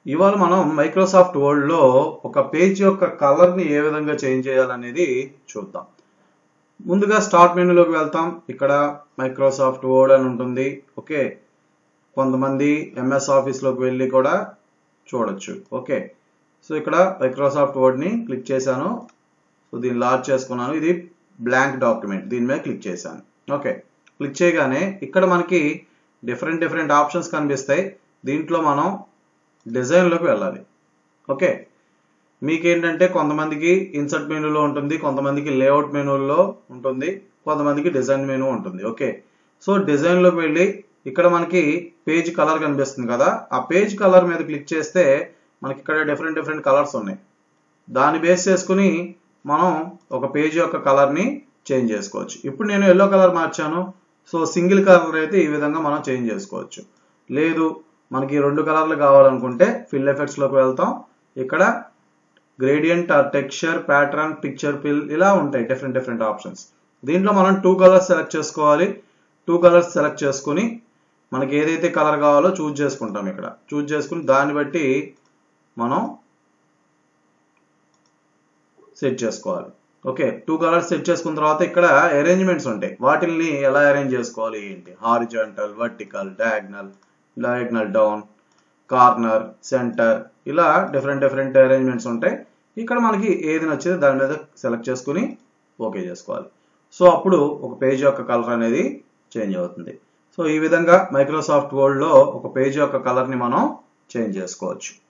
ఇవాళ మనం మైక్రోసాఫ్ట్ వర్డ్లో ఒక పేజ్ యొక్క కలర్ని ఏ విధంగా చేంజ్ చేయాలనేది చూద్దాం ముందుగా స్టార్ట్ మెనూలోకి వెళ్తాం ఇక్కడ మైక్రోసాఫ్ట్ వర్డ్ అని ఉంటుంది ఓకే కొంతమంది ఎంఎస్ ఆఫీస్లోకి వెళ్ళి కూడా చూడొచ్చు ఓకే సో ఇక్కడ మైక్రోసాఫ్ట్ వర్డ్ని క్లిక్ చేశాను సో దీన్ని లార్జ్ చేసుకున్నాను ఇది బ్లాంక్ డాక్యుమెంట్ దీని మీద క్లిక్ చేశాను ఓకే క్లిక్ చేయగానే ఇక్కడ మనకి డిఫరెంట్ డిఫరెంట్ ఆప్షన్స్ కనిపిస్తాయి దీంట్లో మనం డిజైన్లోకి వెళ్ళాలి ఓకే మీకేంటంటే కొంతమందికి ఇన్సర్ట్ మెనూలో ఉంటుంది కొంతమందికి లేఅవుట్ మెనూలో ఉంటుంది కొంతమందికి డిజైన్ మెనూ ఉంటుంది ఓకే సో డిజైన్లోకి వెళ్ళి ఇక్కడ మనకి పేజ్ కలర్ కనిపిస్తుంది కదా ఆ పేజ్ కలర్ మీద క్లిక్ చేస్తే మనకి ఇక్కడ డిఫరెంట్ డిఫరెంట్ కలర్స్ ఉన్నాయి దాన్ని బేస్ చేసుకుని మనం ఒక పేజ్ యొక్క కలర్ని చేంజ్ చేసుకోవచ్చు ఇప్పుడు నేను ఎల్లో కలర్ మార్చాను సో సింగిల్ కలర్ అయితే ఈ విధంగా మనం చేంజ్ చేసుకోవచ్చు లేదు మనకి రెండు కలర్లు కావాలనుకుంటే ఫిల్ ఎఫెక్ట్స్లోకి వెళ్తాం ఇక్కడ gradient or texture pattern picture fill ఇలా ఉంటాయి డిఫరెంట్ డిఫరెంట్ ఆప్షన్స్ దీంట్లో మనం టూ కలర్స్ సెలెక్ట్ చేసుకోవాలి టూ కలర్స్ సెలెక్ట్ చేసుకుని మనకి ఏదైతే కలర్ కావాలో చూజ్ చేసుకుంటాం ఇక్కడ చూజ్ చేసుకుని దాన్ని బట్టి మనం సెట్ చేసుకోవాలి ఓకే టూ కలర్స్ సెట్ చేసుకున్న తర్వాత ఇక్కడ అరేంజ్మెంట్స్ ఉంటాయి వాటిల్ని ఎలా అరేంజ్ చేసుకోవాలి ఏంటి horizontal vertical diagonal diagonal down corner centre ఇలా డిఫరెంట్ డిఫరెంట్ అరేంజ్మెంట్స్ ఉంటాయి ఇక్కడ మనకి ఏది నచ్చిందో దాని మీద సెలెక్ట్ చేసుకుని ఓకే చేసుకోవాలి సో అప్పుడు ఒక పేజ్ యొక్క కలర్ అనేది చేంజ్ అవుతుంది సో ఈ విధంగా మైక్రోసాఫ్ట్ వర్డ్లో ఒక పేజ్ యొక్క కలర్ని మనం చేంజ్ చేసుకోవచ్చు